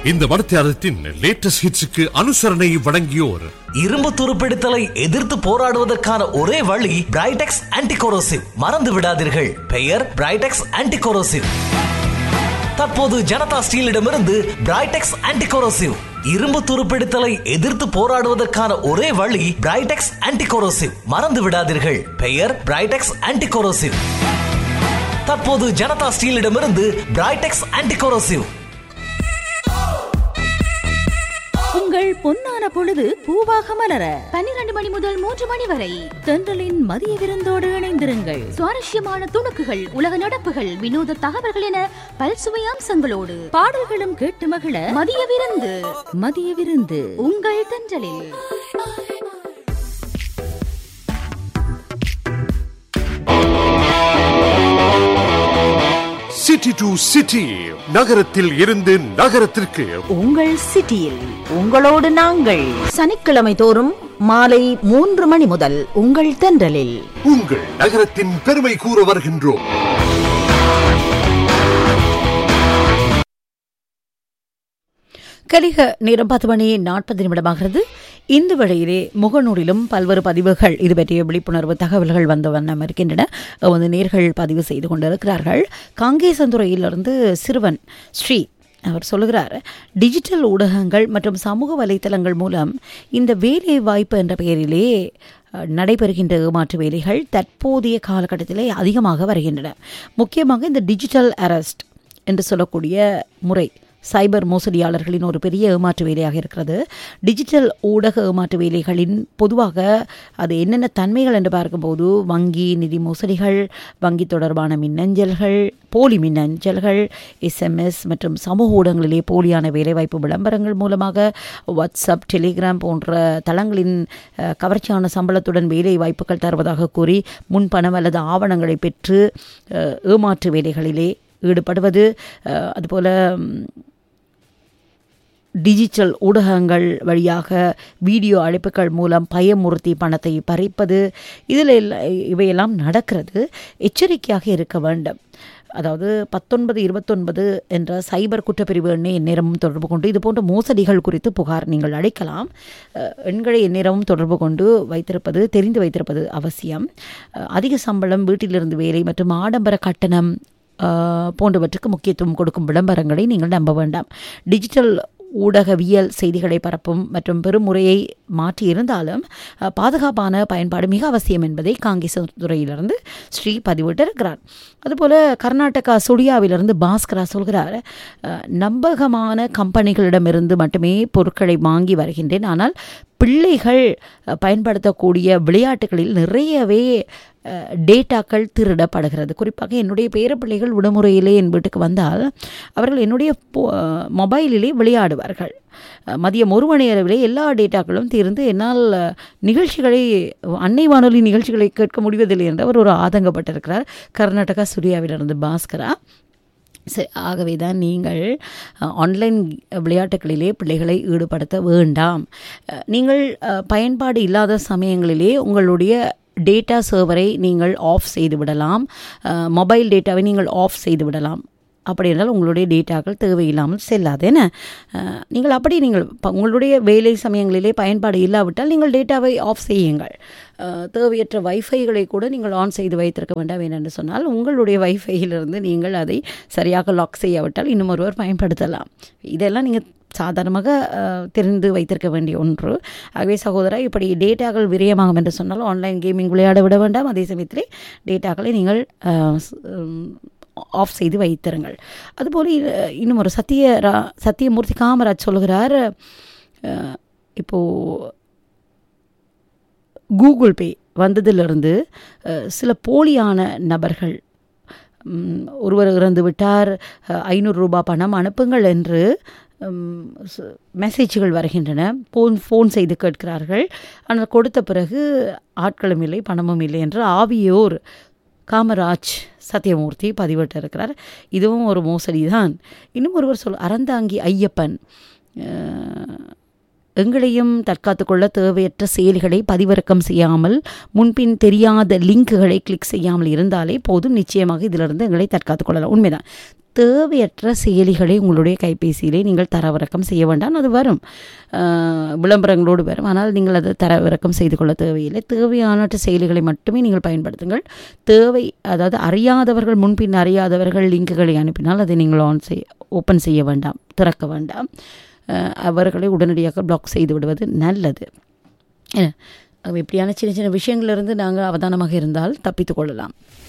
இந்த மடத்தியாரத்தின் லேட்டஸ்ட் ஹிட்ஸுக்கு அனுசரணை வழங்கியோர் இரும்பு துருப்பிடித்தலை எதிர்த்து போராடுவதற்கான ஒரே வழி பிரைடெக்ஸ் ஆன்டிகோரோசிவ் மறந்து விடாதீர்கள் பெயர் பிரைடெக்ஸ் ஆன்டிகோரோசிவ் தற்போது ஜனதா ஸ்டீலிடமிருந்து பிரைடெக்ஸ் ஆன்டிகோரோசிவ் இரும்பு துருப்பிடித்தலை எதிர்த்து போராடுவதற்கான ஒரே வழி பிரைடெக்ஸ் ஆன்டிகோரோசிவ் மறந்து விடாதீர்கள் பெயர் பிரைடெக்ஸ் ஆன்டிகோரோசிவ் தற்போது ஜனதா ஸ்டீலிடமிருந்து பிரைடெக்ஸ் ஆன்டிகோரோசிவ் உங்கள் பொன்னான பொழுது பூவாக மலர பன்னிரண்டு மணி முதல் மூன்று மணி வரை தென்றலின் மதிய விருந்தோடு இணைந்திருங்கள் சுவாரஸ்யமான துணுக்குகள் உலக நடப்புகள் வினோத தகவல்கள் என பல்சுவை அம்சங்களோடு பாடல்களும் கேட்டு மகிழ மதிய விருந்து மதிய விருந்து உங்கள் தென்றலில் சிட்டி டு சிட்டி நகரத்தில் இருந்து நகரத்திற்கு உங்கள் சிட்டியில் உங்களோடு நாங்கள் சனிக்கிழமை தோறும் மாலை மூன்று மணி முதல் உங்கள் தென்றலில் உங்கள் நகரத்தின் பெருமை கூற வருகின்றோம் கலிக நேரம் பத்து மணி நாற்பது நிமிடமாகிறது இந்த வேளையிலே முகநூலிலும் பல்வேறு பதிவுகள் இது பற்றிய விழிப்புணர்வு தகவல்கள் வந்த வண்ணம் இருக்கின்றன வந்து நேர்கள் பதிவு செய்து கொண்டிருக்கிறார்கள் காங்கேசந்துறையிலிருந்து சிறுவன் ஸ்ரீ அவர் சொல்லுகிறார் டிஜிட்டல் ஊடகங்கள் மற்றும் சமூக வலைத்தளங்கள் மூலம் இந்த வேலை வாய்ப்பு என்ற பெயரிலே அஹ், நடைபெறுகின்ற ஏமாற்று வேலைகள் தற்போதைய காலகட்டத்திலே அதிகமாக வருகின்றன முக்கியமாக இந்த டிஜிட்டல் அரெஸ்ட் என்று சொல்லக்கூடிய முறை சைபர் மோசடியாளர்களின் ஒரு பெரிய ஏமாற்று வேலையாக இருக்கிறது டிஜிட்டல் ஊடக ஏமாற்று வேலைகளின் பொதுவாக அது என்னென்ன தன்மைகள் என்று பார்க்கும்போது வங்கி நிதி மோசடிகள் வங்கி தொடர்பான மின்னஞ்சல்கள் போலி மின்னஞ்சல்கள் எஸ்எம்எஸ் மற்றும் சமூக ஊடகங்களிலே போலியான வேலைவாய்ப்பு விளம்பரங்கள் மூலமாக வாட்ஸ்அப் டெலிகிராம் போன்ற தளங்களின் அஹ், கவர்ச்சியான சம்பளத்துடன் வேலை வாய்ப்புகள் தருவதாக கூறி முன்பணம் அல்லது ஆவணங்களை பெற்று அஹ், ஏமாற்று வேலைகளிலே ஈடுபடுவது அஹ், அதுபோல ம், டிஜிட்டல் ஊடகங்கள் வழியாக வீடியோ அழைப்புகள் மூலம் பயமுறுத்தி பணத்தை பறிப்பது இதில் எல்லா- இவையெல்லாம் நடக்கிறது எச்சரிக்கையாக இருக்க வேண்டும் அதாவது பத்தொன்பது இருபத்தொன்பது என்ற சைபர் குற்றப்பிரிவு எண்ணை எந்நேரமும் தொடர்பு கொண்டு இது போன்ற மோசடிகள் குறித்து புகார் நீங்கள் அளிக்கலாம் அஹ், எண்களை எந்நேரமும் தொடர்பு கொண்டு வைத்திருப்பது தெரிந்து வைத்திருப்பது அவசியம் அஹ், அதிக சம்பளம் வீட்டிலிருந்து வேலை மற்றும் ஆடம்பர கட்டணம் அஹ், போன்றவற்றுக்கு முக்கியத்துவம் கொடுக்கும் விளம்பரங்களை நீங்கள் நம்ப வேண்டாம் டிஜிட்டல் ஊடகவியல் செய்திகளை பரப்பும் மற்றும் பெருமுறையை மாற்றி இருந்தாலும் அஹ், பாதுகாப்பான பயன்பாடு மிக அவசியம் என்பதை காங்கேசன் துறையிலிருந்து ஸ்ரீ பதிவிட்டிருக்கிறார் அதுபோல கர்நாடகா சுடியாவிலிருந்து பாஸ்கரா சொல்கிறார் அஹ், நம்பகமான கம்பெனிகளிடமிருந்து மட்டுமே பொருட்களை வாங்கி வருகின்றேன் ஆனால் பிள்ளைகள் அஹ், பயன்படுத்தக்கூடிய விளையாட்டுகளில் நிறையவே அஹ், டேட்டாக்கள் திருடப்படுகிறது குறிப்பாக என்னுடைய பேரப்பிள்ளைகள் விடுமுறையிலே என் வீட்டுக்கு வந்தால் அவர்கள் என்னுடைய போ- மொபைலிலே விளையாடுவார்கள் அஹ், மதியம் ஒரு மணி அளவிலே எல்லா டேட்டாக்களும் தீர்ந்து என்னால் அஹ், நிகழ்ச்சிகளை அன்னை வானொலி நிகழ்ச்சிகளை கேட்க முடிவதில்லை என்று அவர் ஒரு ஆதங்கப்பட்டிருக்கிறார் கர்நாடகா சுரியாவிலிருந்து பாஸ்கரா சரி ஆகவே தான் நீங்கள் அஹ், ஆன்லைன் விளையாட்டுகளிலே பிள்ளைகளை ஈடுபடுத்த வேண்டாம் அஹ், நீங்கள் அஹ், பயன்பாடு இல்லாத சமயங்களிலே உங்களுடைய டேட்டா சர்வரை நீங்கள் ஆஃப் செய்து விடலாம் அஹ், மொபைல் டேட்டாவை நீங்கள் ஆஃப் செய்து விடலாம் அப்படி என்றால் உங்களுடைய டேட்டாக்கள் தேவையில்லாமல் செல்லாது என்ன அஹ், நீங்கள் அப்படி நீங்கள் ப- உங்களுடைய வேலை சமயங்களிலே பயன்பாடு இல்லாவிட்டால் நீங்கள் டேட்டாவை ஆஃப் செய்யுங்கள் அஹ், தேவையற்ற வைஃபைகளை கூட நீங்கள் ஆன் செய்து வைத்திருக்க வேண்டாம் என்று சொன்னால் உங்களுடைய வைஃபையிலிருந்து நீங்கள் அதை சரியாக லாக் செய்யாவிட்டால் இன்னும் ஒருவர் பயன்படுத்தலாம் இதெல்லாம் நீங்கள் சாதாரணமாக அஹ், தெரிந்து வைத்திருக்க வேண்டிய ஒன்று ஆகவே சகோதரா இப்படி டேட்டாக்கள் விரயமாகும் என்று சொன்னால் ஆன்லைன் கேமிங் விளையாட விட வேண்டாம் அதே சமயத்திலே டேட்டாக்களை நீங்கள் அஹ், ஸ்- உம், ஆஃப் செய்து வைத்திருங்கள் அதுபோல் இ- இன்னும் ஒரு சத்திய ரா சத்தியமூர்த்தி காமராஜ் சொல்கிறார் அஹ், இப்போது கூகுள் பே வந்ததிலிருந்து அஹ், சில போலியான நபர்கள் ம், ஒருவர் இறந்து விட்டார் அஹ், ஐநூறு ரூபாய் பணம் அனுப்புங்கள் என்று ம், ச- மெசேஜ்கள் வருகின்றன ஃபோன் ஃபோன் செய்து கேட்கிறார்கள் ஆனால் கொடுத்த பிறகு ஆட்களும் இல்லை பணமும் இல்லை என்று ஆவியோர் காமராஜ் சத்யமூர்த்தி பதிவிட்டிருக்கிறார் இதுவும் ஒரு மோசடி தான் இன்னும் ஒருவர் சொல் அறந்தாங்கி ஐயப்பன் அஹ், எங்களையும் தற்காத்து கொள்ள தேவையற்ற செயல்களை பதிவிறக்கம் செய்யாமல் முன்பின் தெரியாத லிங்குகளை கிளிக் செய்யாமல் இருந்தாலே போதும் நிச்சயமாக இதிலிருந்து எங்களை தற்காத்து கொள்ளலாம் உண்மைதான் தேவையற்ற செயலிகளை உங்களுடைய கைபேசியிலே நீங்கள் தரவிறக்கம் செய்ய வேண்டாம் அது வரும் அஹ், விளம்பரங்களோடு வரும் ஆனால் நீங்கள் அதை தரவிறக்கம் செய்து கொள்ள தேவையில்லை தேவையானற்ற செயலிகளை மட்டுமே நீங்கள் பயன்படுத்துங்கள் தேவை அதாவது அறியாதவர்கள் முன்பின் அறியாதவர்கள் லிங்குகளை அனுப்பினால் அதை நீங்கள் ஆன் செய் ஓப்பன் செய்ய வேண்டாம் திறக்க வேண்டாம் அஹ், அவர்களை உடனடியாக பிளாக் செய்து விடுவது நல்லது என்ன, அது இப்படியான சின்ன சின்ன விஷயங்களிலிருந்து நாங்கள் அவதானமாக இருந்தால் தப்பித்துக் கொள்ளலாம்